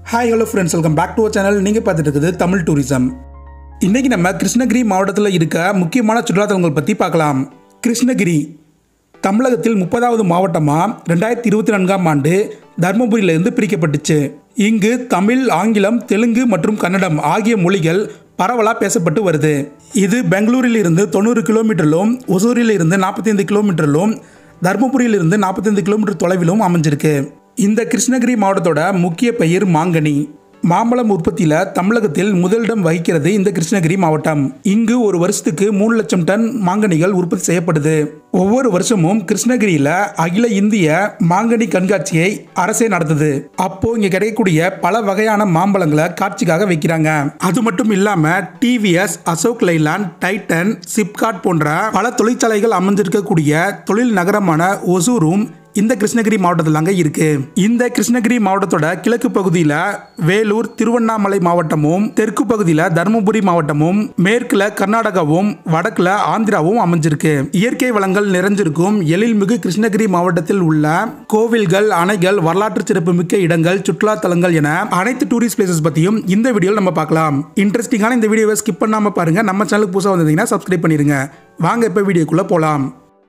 hi hello friends welcome back to channel நீங்கள் பார்த்துட்டு இருக்குது தமிழ் டூரிசம் இன்றைக்கி நம்ம கிருஷ்ணகிரி மாவட்டத்தில் இருக்க முக்கியமான சுற்றுலாத்தலங்கள் பற்றி பார்க்கலாம் கிருஷ்ணகிரி தமிழகத்தில் முப்பதாவது மாவட்டமாக ரெண்டாயிரத்தி இருபத்தி நான்காம் ஆண்டு தர்மபுரியிலிருந்து பிரிக்கப்பட்டுச்சு இங்கு தமிழ் ஆங்கிலம் தெலுங்கு மற்றும் கன்னடம் ஆகிய மொழிகள் பரவலாக பேசப்பட்டு வருது இது பெங்களூரில் இருந்து தொண்ணூறு கிலோமீட்டரிலும் ஒசூரில் இருந்து நாற்பத்தைந்து கிலோமீட்டரிலும் தர்மபுரியிலிருந்து நாற்பத்தைந்து கிலோமீட்டர் தொலைவிலும் அமைஞ்சிருக்கு இந்த கிருஷ்ணகிரி மாவட்டத்தோட முக்கிய பெயர் மாங்கனி மாம்பழம் உற்பத்தியில் தமிழகத்தில் முதலிடம் வகிக்கிறது இந்த கிருஷ்ணகிரி மாவட்டம் இங்கு ஒரு வருஷத்துக்கு மூணு லட்சம் டன் மாங்கனிகள் உற்பத்தி செய்யப்படுது ஒவ்வொரு வருஷமும் கிருஷ்ணகிரியில அகில இந்திய மாங்கனி கண்காட்சியை அரசே நடத்துது அப்போ இங்க கிடைக்கக்கூடிய பல வகையான மாம்பழங்களை காட்சிக்காக வைக்கிறாங்க அது மட்டும் இல்லாம டிவிஎஸ் அசோக் லைலாண்ட் டைட்டன் சிப்காட் போன்ற பல தொழிற்சாலைகள் அமைஞ்சிருக்கக்கூடிய தொழில் நகரமான ஒசூரும் இந்த கிருஷ்ணகிரி மாவட்டத்தில் அங்கே இருக்கு இந்த கிருஷ்ணகிரி மாவட்டத்தோட கிழக்கு பகுதியில் வேலூர் திருவண்ணாமலை மாவட்டமும் தெற்கு பகுதியில் தருமபுரி மாவட்டமும் மேற்குல கர்நாடகாவும் வடக்குல ஆந்திராவும் அமைஞ்சிருக்கு இயற்கை வளங்கள் நிறைஞ்சிருக்கும் எழில்மிகு கிருஷ்ணகிரி மாவட்டத்தில் உள்ள கோவில்கள் அணைகள் வரலாற்று சிறப்பு மிக்க இடங்கள் சுற்றுலா தலங்கள் என அனைத்து டூரிஸ்ட் பிளேசஸ் பற்றியும் இந்த வீடியோவில் நம்ம பார்க்கலாம் இன்ட்ரெஸ்டிங்கான இந்த வீடியோவை ஸ்கிப் பண்ணாம பாருங்க நம்ம சேனலுக்கு புதுசாக வந்தீங்கன்னா சப்ஸ்கிரைப் பண்ணிருங்க வாங்க இப்போ வீடியோக்குள்ள போகலாம்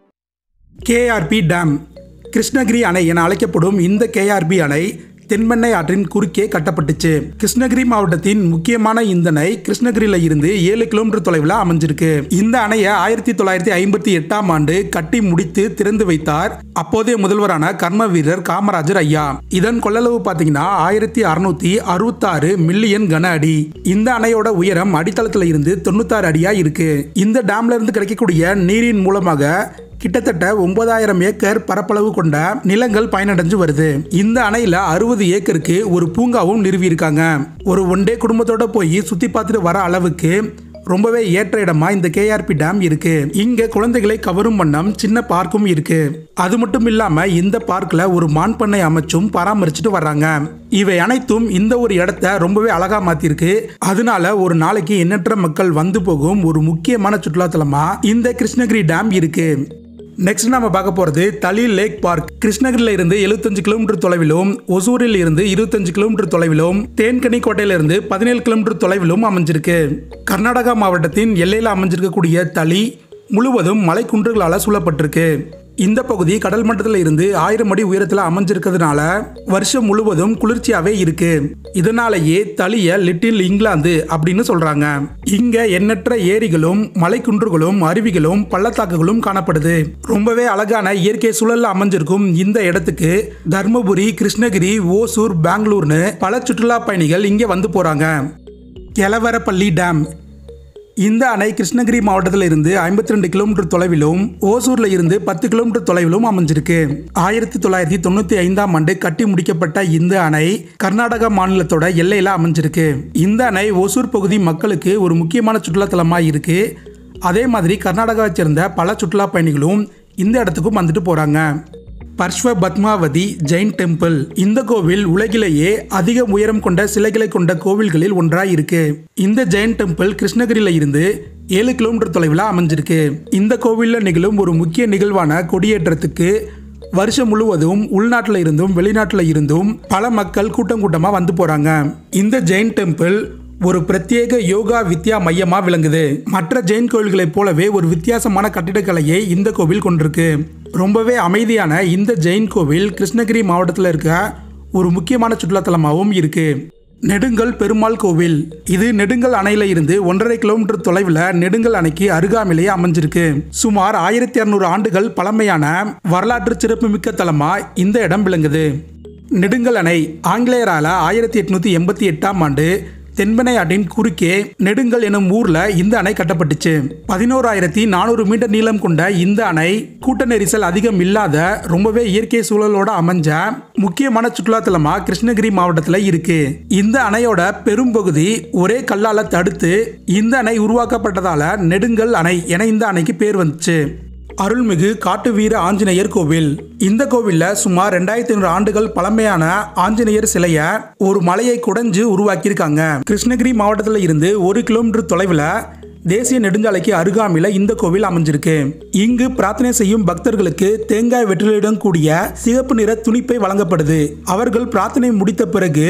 கேஆர்பி டேம் கிருஷ்ணகிரி அணை என அழைக்கப்படும் இந்த கேஆர்பி அணை தென்பெண்ணை ஆற்றின் குறுக்கே கட்டப்பட்டுச்சு கிருஷ்ணகிரி மாவட்டத்தின் முக்கியமான இந்த அணை கிருஷ்ணகிரியில இருந்து ஏழு கிலோமீட்டர் தொலைவில் அமைஞ்சிருக்கு இந்த அணையை ஆயிரத்தி தொள்ளாயிரத்தி ஐம்பத்தி எட்டாம் ஆண்டு கட்டி முடித்து திறந்து வைத்தார் அப்போதைய முதல்வரான கர்ம வீரர் காமராஜர் ஐயா இதன் கொள்ளளவு பாத்தீங்கன்னா ஆயிரத்தி அறுநூத்தி அறுபத்தாறு மில்லியன் கன அடி இந்த அணையோட உயரம் அடித்தளத்துல இருந்து தொண்ணூத்தாறு அடியா இருக்கு இந்த டேம்ல இருந்து கிடைக்கக்கூடிய நீரின் மூலமாக கிட்டத்தட்ட ஒன்பதாயிரம் ஏக்கர் பரப்பளவு கொண்ட நிலங்கள் பயனடைஞ்சு வருது இந்த அணையில அறுபது ஏக்கருக்கு ஒரு பூங்காவும் நிறுவியிருக்காங்க ஒரு ஒன் டே குடும்பத்தோட போய் சுத்தி பார்த்துட்டு வர அளவுக்கு ரொம்பவே ஏற்ற இடமா இந்த கேஆர்பி டேம் இருக்கு இங்க குழந்தைகளை கவரும் வண்ணம் சின்ன பார்க்கும் இருக்கு அது மட்டும் இல்லாம இந்த பார்க்ல ஒரு மான் பண்ணை அமைச்சும் பராமரிச்சுட்டு வர்றாங்க இவை அனைத்தும் இந்த ஒரு இடத்த ரொம்பவே அழகா மாத்திருக்கு அதனால ஒரு நாளைக்கு எண்ணற்ற மக்கள் வந்து போகும் ஒரு முக்கியமான சுற்றுலாத்தலமா இந்த கிருஷ்ணகிரி டேம் இருக்கு நெக்ஸ்ட் நம்ம பார்க்க போகிறது தளி லேக் பார்க் கிருஷ்ணகிரியில் இருந்து எழுபத்தஞ்சு கிலோமீட்டர் தொலைவிலும் ஒசூரில் இருந்து இருபத்தஞ்சு கிலோமீட்டர் தொலைவிலும் தேன்கனி கோட்டையிலிருந்து பதினேழு கிலோமீட்டர் தொலைவிலும் அமைஞ்சிருக்கு கர்நாடகா மாவட்டத்தின் எல்லையில் அமைஞ்சிருக்கக்கூடிய தளி முழுவதும் மலைக்குன்றுகளால் சூழப்பட்டிருக்கு இந்த பகுதி கடல் மட்டத்தில் இருந்து ஆயிரம் அடி உயரத்தில் அமைஞ்சிருக்கிறதுனால வருஷம் முழுவதும் குளிர்ச்சியாவே இருக்கு இதனாலேயே தளிய லிட்டில் இங்கிலாந்து அப்படின்னு சொல்றாங்க இங்க எண்ணற்ற ஏரிகளும் மலைக்குன்றுகளும் அருவிகளும் பள்ளத்தாக்குகளும் காணப்படுது ரொம்பவே அழகான இயற்கை சூழல்ல அமைஞ்சிருக்கும் இந்த இடத்துக்கு தர்மபுரி கிருஷ்ணகிரி ஓசூர் பெங்களூர்னு பல சுற்றுலா பயணிகள் இங்க வந்து போறாங்க கெலவரப்பள்ளி டேம் இந்த அணை கிருஷ்ணகிரி மாவட்டத்தில் இருந்து ஐம்பத்தி ரெண்டு கிலோமீட்டர் தொலைவிலும் ஓசூர்ல இருந்து பத்து கிலோமீட்டர் தொலைவிலும் அமைஞ்சிருக்கு ஆயிரத்தி தொள்ளாயிரத்தி தொண்ணூத்தி ஐந்தாம் ஆண்டு கட்டி முடிக்கப்பட்ட இந்த அணை கர்நாடகா மாநிலத்தோட எல்லையில அமைஞ்சிருக்கு இந்த அணை ஓசூர் பகுதி மக்களுக்கு ஒரு முக்கியமான சுற்றுலாத்தலமா இருக்கு அதே மாதிரி கர்நாடகாவை சேர்ந்த பல சுற்றுலா பயணிகளும் இந்த இடத்துக்கும் வந்துட்டு போறாங்க பர்ஷ்வ பத்மாவதி ஜெயின் டெம்பிள் இந்த கோவில் உலகிலேயே அதிக உயரம் கொண்ட சிலைகளை கொண்ட கோவில்களில் ஒன்றாய் இருக்கு இந்த ஜெயின் டெம்பிள் கிருஷ்ணகிரியில இருந்து ஏழு கிலோமீட்டர் தொலைவில் அமைஞ்சிருக்கு இந்த கோவிலில் நிகழும் ஒரு முக்கிய நிகழ்வான கொடியேற்றத்துக்கு வருஷம் முழுவதும் உள்நாட்டில் இருந்தும் வெளிநாட்டில் இருந்தும் பல மக்கள் கூட்டம் கூட்டமாக வந்து போறாங்க இந்த ஜெயின் டெம்பிள் ஒரு பிரத்யேக யோகா வித்யா மையமா விளங்குது மற்ற ஜெயின் கோவில்களைப் போலவே ஒரு வித்தியாசமான கட்டிடக்கலையை இந்த கோவில் கொண்டிருக்கு ரொம்பவே அமைதியான இந்த ஜெயின் கோவில் கிருஷ்ணகிரி மாவட்டத்தில் இருக்க ஒரு முக்கியமான சுற்றுலாத்தலமாகவும் இருக்கு நெடுங்கல் பெருமாள் கோவில் இது நெடுங்கல் அணையில இருந்து ஒன்றரை கிலோமீட்டர் தொலைவில் நெடுங்கல் அணைக்கு அருகாமையிலேயே அமைஞ்சிருக்கு சுமார் ஆயிரத்தி இரநூறு ஆண்டுகள் பழமையான வரலாற்று சிறப்புமிக்க தலமா இந்த இடம் விளங்குது நெடுங்கல் அணை ஆங்கிலேயரால ஆயிரத்தி எட்நூத்தி எண்பத்தி எட்டாம் ஆண்டு தென்பெண்ணை ஆற்றின் குறுக்கே நெடுங்கல் எனும் ஊர்ல இந்த அணை கட்டப்பட்டுச்சு பதினோராயிரத்தி நானூறு மீட்டர் நீளம் கொண்ட இந்த அணை கூட்ட நெரிசல் அதிகம் இல்லாத ரொம்பவே இயற்கை சூழலோட அமைஞ்ச முக்கியமான சுற்றுலாத்தலமா கிருஷ்ணகிரி மாவட்டத்துல இருக்கு இந்த அணையோட பெரும்பகுதி ஒரே கல்லால தடுத்து இந்த அணை உருவாக்கப்பட்டதால நெடுங்கல் அணை என இந்த அணைக்கு பேர் வந்துச்சு அருள்மிகு காட்டு வீர ஆஞ்சநேயர் கோவில் இந்த கோவில்ல சுமார் ரெண்டாயிரத்தி ஐநூறு ஆண்டுகள் பழமையான ஆஞ்சநேயர் சிலைய ஒரு மலையை குடைஞ்சு உருவாக்கியிருக்காங்க கிருஷ்ணகிரி மாவட்டத்தில் இருந்து ஒரு கிலோமீட்டர் தொலைவில் தேசிய நெடுஞ்சாலைக்கு அருகாமையில இந்த கோவில் அமைஞ்சிருக்கு இங்கு பிரார்த்தனை செய்யும் பக்தர்களுக்கு தேங்காய் வெற்றிலையுடன் கூடிய சிகப்பு நிற துணிப்பை வழங்கப்படுது அவர்கள் பிரார்த்தனை முடித்த பிறகு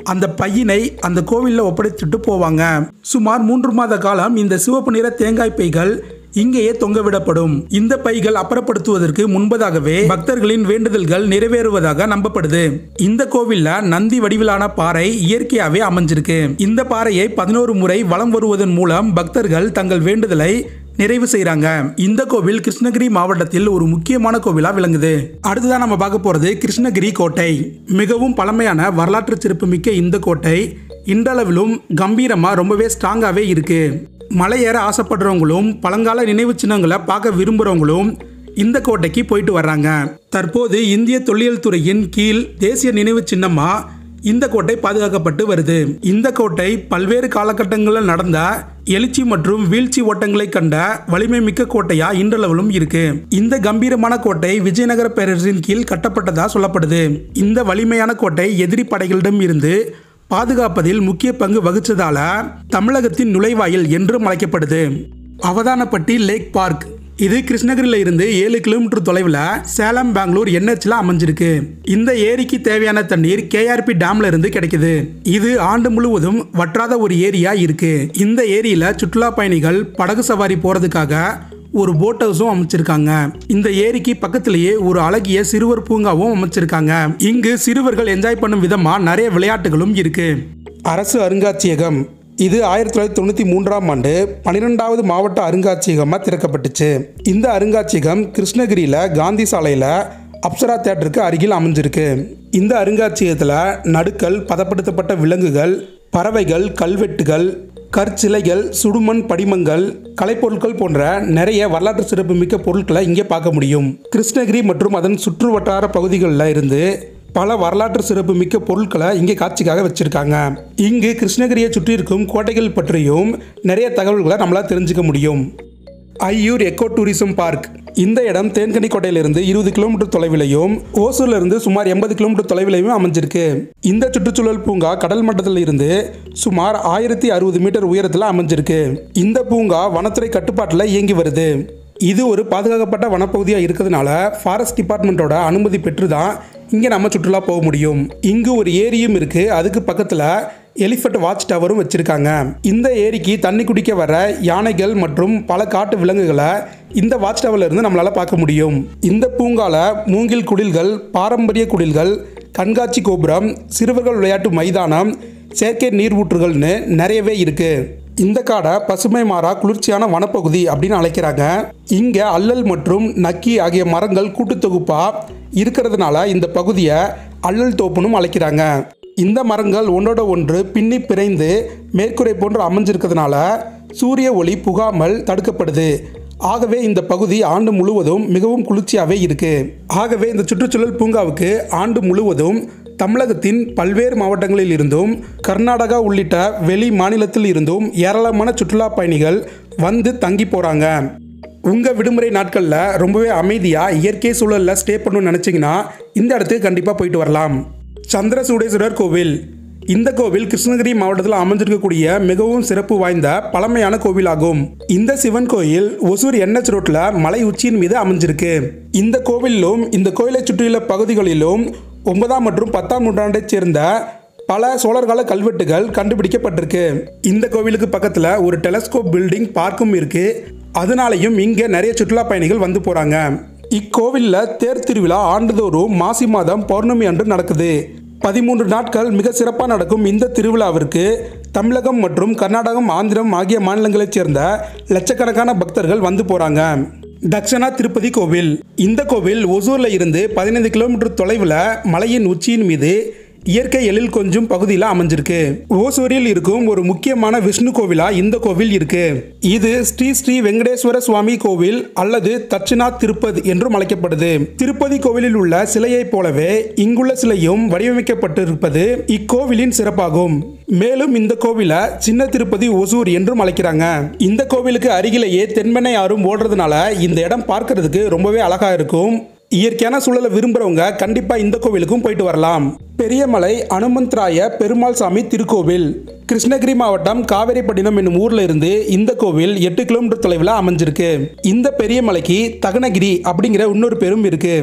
அந்த பையினை அந்த கோவிலில் ஒப்படைத்துட்டு போவாங்க சுமார் மூன்று மாத காலம் இந்த சிவப்பு நிற தேங்காய் பைகள் இங்கேயே தொங்கவிடப்படும் இந்த பைகள் அப்புறப்படுத்துவதற்கு முன்பதாகவே பக்தர்களின் வேண்டுதல்கள் நிறைவேறுவதாக நம்பப்படுது இந்த கோவில்ல நந்தி வடிவிலான பாறை இயற்கையாவே அமைஞ்சிருக்கு இந்த பாறையை பதினோரு முறை வலம் வருவதன் மூலம் பக்தர்கள் தங்கள் வேண்டுதலை நிறைவு செய்றாங்க இந்த கோவில் கிருஷ்ணகிரி மாவட்டத்தில் ஒரு முக்கியமான கோவிலா விளங்குது அடுத்ததான் நம்ம பார்க்க போறது கிருஷ்ணகிரி கோட்டை மிகவும் பழமையான வரலாற்று சிறப்புமிக்க இந்த கோட்டை இன்றளவிலும் கம்பீரமா ரொம்பவே ஸ்ட்ராங்காவே இருக்கு மலை ஏற ஆசைப்படுறவங்களும் பழங்கால நினைவு சின்னங்களை பார்க்க விரும்புறவங்களும் இந்த கோட்டைக்கு போயிட்டு வர்றாங்க தற்போது இந்திய தொல்லியல் துறையின் கீழ் தேசிய நினைவு சின்னமா இந்த கோட்டை பாதுகாக்கப்பட்டு வருது இந்த கோட்டை பல்வேறு காலகட்டங்களில் நடந்த எழுச்சி மற்றும் வீழ்ச்சி ஓட்டங்களை கண்ட வலிமை மிக்க கோட்டையா இன்றளவிலும் இருக்கு இந்த கம்பீரமான கோட்டை விஜயநகர பேரரசின் கீழ் கட்டப்பட்டதா சொல்லப்படுது இந்த வலிமையான கோட்டை எதிரி படைகளிடம் இருந்து பாதுகாப்பதில் முக்கிய பங்கு வகிச்சதால தமிழகத்தின் நுழைவாயில் என்றும் அழைக்கப்படுது அவதானப்பட்டி லேக் பார்க் இது கிருஷ்ணகிரியில இருந்து ஏழு கிலோமீட்டர் தொலைவில் சேலம் பெங்களூர் என்ஹெச்ல அமைஞ்சிருக்கு இந்த ஏரிக்கு தேவையான தண்ணீர் கேஆர்பி டேம்ல இருந்து கிடைக்குது இது ஆண்டு முழுவதும் வற்றாத ஒரு ஏரியா இருக்கு இந்த ஏரியில சுற்றுலா பயணிகள் படகு சவாரி போறதுக்காக ஒரு போட் ஹவுஸும் அமைச்சிருக்காங்க இந்த ஏரிக்கு பக்கத்திலேயே ஒரு அழகிய சிறுவர் பூங்காவும் அமைச்சிருக்காங்க இங்கு சிறுவர்கள் என்ஜாய் பண்ணும் விதமா நிறைய விளையாட்டுகளும் இருக்கு அரசு அருங்காட்சியகம் இது ஆயிரத்தி தொள்ளாயிரத்தி தொண்ணூற்றி மூன்றாம் ஆண்டு பன்னிரெண்டாவது மாவட்ட அருங்காட்சியகமாக திறக்கப்பட்டுச்சு இந்த அருங்காட்சியகம் கிருஷ்ணகிரியில் காந்தி சாலையில் அப்சரா தேட்டருக்கு அருகில் அமைஞ்சிருக்கு இந்த அருங்காட்சியகத்தில் நடுக்கல் பதப்படுத்தப்பட்ட விலங்குகள் பறவைகள் கல்வெட்டுகள் கற்சிலைகள் சுடுமண் படிமங்கள் கலைப்பொருட்கள் போன்ற நிறைய வரலாற்று சிறப்புமிக்க பொருட்களை இங்கே பார்க்க முடியும் கிருஷ்ணகிரி மற்றும் அதன் சுற்று வட்டார பகுதிகளில் இருந்து பல வரலாற்று சிறப்பு மிக்க பொருட்களை இங்கே காட்சிக்காக வச்சிருக்காங்க இங்கு கிருஷ்ணகிரியை சுற்றி இருக்கும் கோட்டைகள் பற்றியும் நிறைய தகவல்களை நம்மளால் தெரிஞ்சுக்க முடியும் ஐயூர் எக்கோ டூரிசம் பார்க் இந்த இடம் தேன்கனி கோட்டையிலிருந்து இருபது கிலோமீட்டர் தொலைவிலையும் ஓசூர்ல இருந்து சுமார் எண்பது கிலோமீட்டர் தொலைவிலையும் அமைஞ்சிருக்கு இந்த சுற்றுச்சூழல் பூங்கா கடல் மட்டத்தில் இருந்து சுமார் ஆயிரத்தி அறுபது மீட்டர் உயரத்தில் அமைஞ்சிருக்கு இந்த பூங்கா வனத்துறை கட்டுப்பாட்டில் இயங்கி வருது இது ஒரு பாதுகாக்கப்பட்ட வனப்பகுதியாக இருக்கிறதுனால ஃபாரஸ்ட் டிபார்ட்மெண்ட்டோட அனுமதி பெற்று தான் இங்கே நம்ம சுற்றுலா போக முடியும் இங்கு ஒரு ஏரியும் இருக்கு அதுக்கு பக்கத்தில் எலிஃபண்ட் வாட்ச் டவரும் வச்சிருக்காங்க இந்த ஏரிக்கு தண்ணி குடிக்க வர யானைகள் மற்றும் பல காட்டு விலங்குகளை இந்த வாட்ச் டவர்ல இருந்து நம்மளால பார்க்க முடியும் இந்த பூங்கால மூங்கில் குடில்கள் பாரம்பரிய குடில்கள் கண்காட்சி கோபுரம் சிறுவர்கள் விளையாட்டு மைதானம் செயற்கை நீர்வூற்றுகள்னு நிறையவே இருக்கு இந்த காடை பசுமை மாறா குளிர்ச்சியான வனப்பகுதி அப்படின்னு அழைக்கிறாங்க இங்க அல்லல் மற்றும் நக்கி ஆகிய மரங்கள் கூட்டுத்தொகுப்பா இருக்கிறதுனால இந்த பகுதியை அல்லல் தோப்புனும் அழைக்கிறாங்க இந்த மரங்கள் ஒன்றோட ஒன்று பின்னி பிணைந்து மேற்கூரை போன்று அமைஞ்சிருக்கிறதுனால சூரிய ஒளி புகாமல் தடுக்கப்படுது ஆகவே இந்த பகுதி ஆண்டு முழுவதும் மிகவும் குளிர்ச்சியாகவே இருக்கு ஆகவே இந்த சுற்றுச்சூழல் பூங்காவுக்கு ஆண்டு முழுவதும் தமிழகத்தின் பல்வேறு மாவட்டங்களில் இருந்தும் கர்நாடகா உள்ளிட்ட வெளி மாநிலத்தில் இருந்தும் ஏராளமான சுற்றுலா பயணிகள் வந்து தங்கி போகிறாங்க உங்கள் விடுமுறை நாட்களில் ரொம்பவே அமைதியாக இயற்கை சூழலில் ஸ்டே பண்ணணும்னு நினச்சிங்கன்னா இந்த இடத்துக்கு கண்டிப்பாக போயிட்டு வரலாம் சந்திரசூடேஸ்வரர் கோவில் இந்த கோவில் கிருஷ்ணகிரி மாவட்டத்தில் அமைஞ்சிருக்கக்கூடிய மிகவும் சிறப்பு வாய்ந்த பழமையான கோவிலாகும் இந்த சிவன் கோயில் ஒசூர் என்எச் ரோட்ல மலை உச்சியின் மீது அமைஞ்சிருக்கு இந்த கோவிலிலும் இந்த கோயிலை சுற்றியுள்ள பகுதிகளிலும் ஒன்பதாம் மற்றும் பத்தாம் நூற்றாண்டைச் சேர்ந்த பல சோழர்கால கல்வெட்டுகள் கண்டுபிடிக்கப்பட்டிருக்கு இந்த கோவிலுக்கு பக்கத்தில் ஒரு டெலஸ்கோப் பில்டிங் பார்க்கும் இருக்கு அதனாலையும் இங்கே நிறைய சுற்றுலா பயணிகள் வந்து போகிறாங்க இக்கோவிலில் தேர் திருவிழா ஆண்டுதோறும் மாசி மாதம் பௌர்ணமி அன்று நடக்குது பதிமூன்று நாட்கள் மிக சிறப்பாக நடக்கும் இந்த திருவிழாவிற்கு தமிழகம் மற்றும் கர்நாடகம் ஆந்திரம் ஆகிய மாநிலங்களைச் சேர்ந்த லட்சக்கணக்கான பக்தர்கள் வந்து போகிறாங்க தக்ஷணா திருப்பதி கோவில் இந்த கோவில் ஒசூரில் இருந்து பதினைந்து கிலோமீட்டர் தொலைவில் மலையின் உச்சியின் மீது இயற்கை எழில் கொஞ்சம் பகுதியில் அமைஞ்சிருக்கு ஓசூரில் இருக்கும் ஒரு முக்கியமான விஷ்ணு கோவிலா இந்த கோவில் இருக்கு இது ஸ்ரீ ஸ்ரீ வெங்கடேஸ்வர சுவாமி கோவில் அல்லது தட்சிணாத் திருப்பதி என்றும் அழைக்கப்படுது திருப்பதி கோவிலில் உள்ள சிலையைப் போலவே இங்குள்ள சிலையும் வடிவமைக்கப்பட்டிருப்பது இக்கோவிலின் சிறப்பாகும் மேலும் இந்த கோவிலை சின்ன திருப்பதி ஒசூர் என்றும் அழைக்கிறாங்க இந்த கோவிலுக்கு அருகிலேயே தென்பெண்ணை ஆறும் ஓடுறதுனால இந்த இடம் பார்க்கிறதுக்கு ரொம்பவே அழகா இருக்கும் இயற்கையான சூழலை விரும்புறவங்க கண்டிப்பா இந்த கோவிலுக்கும் போயிட்டு வரலாம் பெரியமலை அனுமந்த்ராய பெருமாள் சாமி திருக்கோவில் கிருஷ்ணகிரி மாவட்டம் காவேரிப்பட்டினம் என்னும் ஊர்ல இருந்து இந்த கோவில் எட்டு கிலோமீட்டர் தொலைவில் அமைஞ்சிருக்கு இந்த பெரிய மலைக்கு தகனகிரி அப்படிங்கிற இன்னொரு பேரும் இருக்கு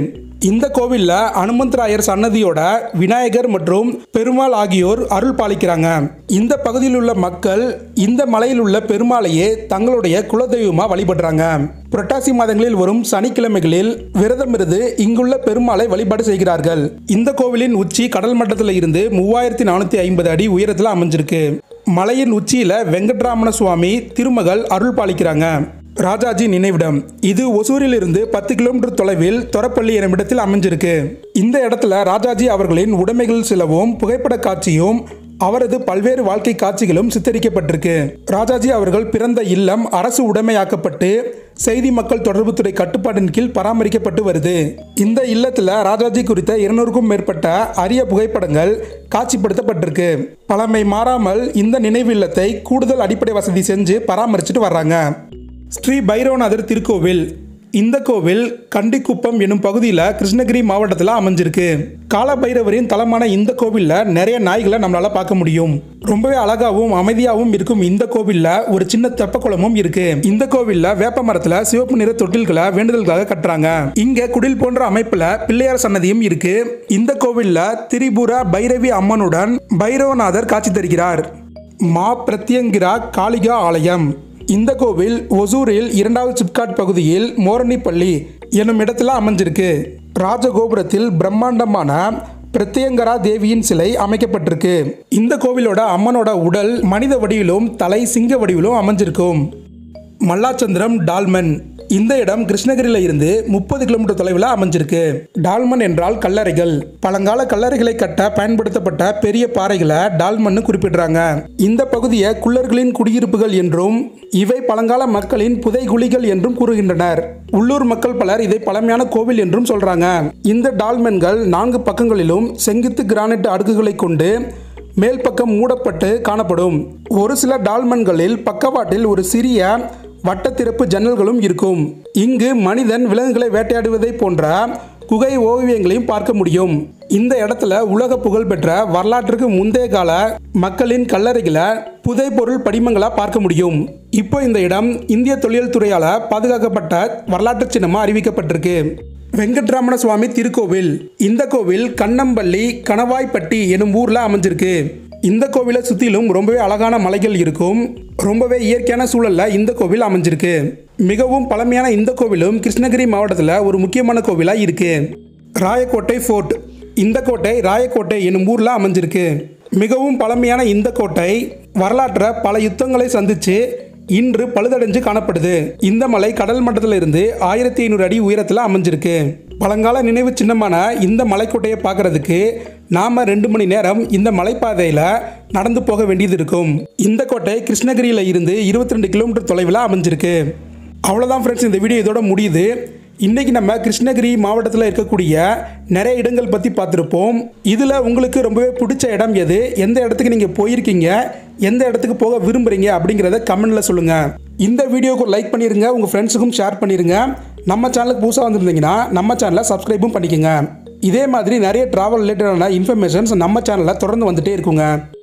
இந்த கோவிலில் அனுமந்தராயர் சன்னதியோட விநாயகர் மற்றும் பெருமாள் ஆகியோர் அருள் பாலிக்கிறாங்க இந்த பகுதியில் உள்ள மக்கள் இந்த மலையில் உள்ள பெருமாளையே தங்களுடைய குலதெய்வமாக வழிபடுறாங்க புரட்டாசி மாதங்களில் வரும் சனிக்கிழமைகளில் விரதமிருந்து இங்குள்ள பெருமாளை வழிபாடு செய்கிறார்கள் இந்த கோவிலின் உச்சி கடல் மட்டத்தில் இருந்து மூவாயிரத்தி நானூற்றி ஐம்பது அடி உயரத்தில் அமைஞ்சிருக்கு மலையின் உச்சியில் வெங்கட்ராமண சுவாமி திருமகள் அருள் பாலிக்கிறாங்க ராஜாஜி நினைவிடம் இது ஒசூரில் இருந்து பத்து கிலோமீட்டர் தொலைவில் தொரப்பள்ளி எனும் இடத்தில் அமைஞ்சிருக்கு இந்த இடத்துல ராஜாஜி அவர்களின் உடைமைகள் சிலவும் புகைப்பட காட்சியும் அவரது பல்வேறு வாழ்க்கை காட்சிகளும் சித்தரிக்கப்பட்டிருக்கு ராஜாஜி அவர்கள் பிறந்த இல்லம் அரசு உடைமையாக்கப்பட்டு செய்தி மக்கள் தொடர்புத்துறை கட்டுப்பாட்டின் கீழ் பராமரிக்கப்பட்டு வருது இந்த இல்லத்துல ராஜாஜி குறித்த இருநூறுக்கும் மேற்பட்ட அரிய புகைப்படங்கள் காட்சிப்படுத்தப்பட்டிருக்கு பழமை மாறாமல் இந்த நினைவு இல்லத்தை கூடுதல் அடிப்படை வசதி செஞ்சு பராமரிச்சுட்டு வர்றாங்க ஸ்ரீ பைரவநாதர் திருக்கோவில் இந்த கோவில் கண்டிக்குப்பம் என்னும் பகுதியில் கிருஷ்ணகிரி மாவட்டத்தில் அமைஞ்சிருக்கு கால பைரவரின் தலமான இந்த கோவிலில் நிறைய நாய்களை நம்மளால பார்க்க முடியும் ரொம்பவே அழகாகவும் அமைதியாகவும் இருக்கும் இந்த கோவிலில் ஒரு சின்ன தெப்பக்குளமும் இருக்கு இந்த கோவிலில் வேப்ப மரத்தில் சிவப்பு நிற தொட்டில்களை வேண்டுதலுக்காக கட்டுறாங்க இங்க குடில் போன்ற அமைப்புல பிள்ளையார் சன்னதியும் இருக்கு இந்த கோவிலில் திரிபுரா பைரவி அம்மனுடன் பைரவநாதர் காட்சி தருகிறார் மா பிரத்யங்கிரா காளிகா ஆலயம் இந்த கோவில் ஒசூரில் இரண்டாவது சிப்காட் பகுதியில் மோரணிப்பள்ளி என்னும் இடத்துல அமைஞ்சிருக்கு ராஜகோபுரத்தில் பிரம்மாண்டமான பிரத்யங்கரா தேவியின் சிலை அமைக்கப்பட்டிருக்கு இந்த கோவிலோட அம்மனோட உடல் மனித வடிவிலும் தலை சிங்க வடிவிலும் அமைஞ்சிருக்கும் மல்லாச்சந்திரம் டால்மன் இந்த இடம் கிருஷ்ணகிரியில இருந்து முப்பது கிலோமீட்டர் தொலைவில் அமைஞ்சிருக்கு டால்மன் என்றால் கல்லறைகள் பழங்கால கல்லறைகளை கட்ட பயன்படுத்தப்பட்ட பெரிய பாறைகளை டால்மன்னு குறிப்பிடுறாங்க இந்த பகுதியை குள்ளர்களின் குடியிருப்புகள் என்றும் இவை பழங்கால மக்களின் புதைகுழிகள் என்றும் கூறுகின்றனர் உள்ளூர் மக்கள் பலர் இதை பழமையான கோவில் என்றும் சொல்றாங்க இந்த டால்மென்கள் நான்கு பக்கங்களிலும் செங்குத்து கிரானைட் அடுக்குகளை கொண்டு மேல் பக்கம் மூடப்பட்டு காணப்படும் ஒரு சில டால்மன்களில் பக்கவாட்டில் ஒரு சிறிய வட்டத்திறப்பு ஜன்னல்களும் இருக்கும் இங்கு மனிதன் விலங்குகளை வேட்டையாடுவதை போன்ற குகை ஓவியங்களையும் பார்க்க முடியும் இந்த இடத்துல உலக புகழ்பெற்ற வரலாற்றுக்கு முந்தைய கால மக்களின் கல்லறைகளை புதைப்பொருள் படிமங்களா பார்க்க முடியும் இப்போ இந்த இடம் இந்திய தொழில் துறையால பாதுகாக்கப்பட்ட வரலாற்று சின்னமா அறிவிக்கப்பட்டிருக்கு வெங்கட்ராமண சுவாமி திருக்கோவில் இந்த கோவில் கண்ணம்பள்ளி கணவாய்ப்பட்டி எனும் ஊர்ல அமைஞ்சிருக்கு இந்த கோவிலை சுற்றிலும் ரொம்பவே அழகான மலைகள் இருக்கும் ரொம்பவே இயற்கையான சூழல்ல இந்த கோவில் அமைஞ்சிருக்கு மிகவும் பழமையான இந்த கோவிலும் கிருஷ்ணகிரி மாவட்டத்தில் ஒரு முக்கியமான கோவிலாக இருக்கு ராயக்கோட்டை ஃபோர்ட் இந்த கோட்டை ராயக்கோட்டை என்னும் ஊரில் அமைஞ்சிருக்கு மிகவும் பழமையான இந்த கோட்டை வரலாற்றை பல யுத்தங்களை சந்திச்சு இன்று பழுதடைஞ்சு காணப்படுது இந்த மலை கடல் மட்டத்தில் இருந்து ஆயிரத்தி ஐநூறு அடி உயரத்தில் அமைஞ்சிருக்கு பழங்கால நினைவு சின்னமான இந்த மலைக்கோட்டையை பார்க்கறதுக்கு நாம ரெண்டு மணி நேரம் இந்த மலைப்பாதையில் நடந்து போக வேண்டியது இருக்கும் இந்த கோட்டை கிருஷ்ணகிரியில் இருந்து இருபத்தி ரெண்டு கிலோமீட்டர் தொலைவில் அமைஞ்சிருக்கு அவ்வளோதான் ஃப்ரெண்ட்ஸ் இந்த வீடியோ இதோட முடியுது இன்னைக்கு நம்ம கிருஷ்ணகிரி மாவட்டத்தில் இருக்கக்கூடிய நிறைய இடங்கள் பற்றி பார்த்துருப்போம் இதில் உங்களுக்கு ரொம்பவே பிடிச்ச இடம் எது எந்த இடத்துக்கு நீங்கள் போயிருக்கீங்க எந்த இடத்துக்கு போக விரும்புகிறீங்க அப்படிங்கிறத கமெண்டில் சொல்லுங்கள் இந்த வீடியோக்கு லைக் பண்ணிடுங்க உங்கள் ஃப்ரெண்ட்ஸுக்கும் ஷேர் பண்ணிடுங்க நம்ம சேனலுக்கு புதுசாக வந்திருந்தீங்கன்னா நம்ம சேனலை சப்ஸ்கிரைபும் பண்ணிக்கோங்க இதே மாதிரி நிறைய ட்ராவல் ரிலேட்டடான இன்ஃபர்மேஷன்ஸ் நம்ம சேனலில் தொடர்ந்து வந்துட்டே இருக்குங்க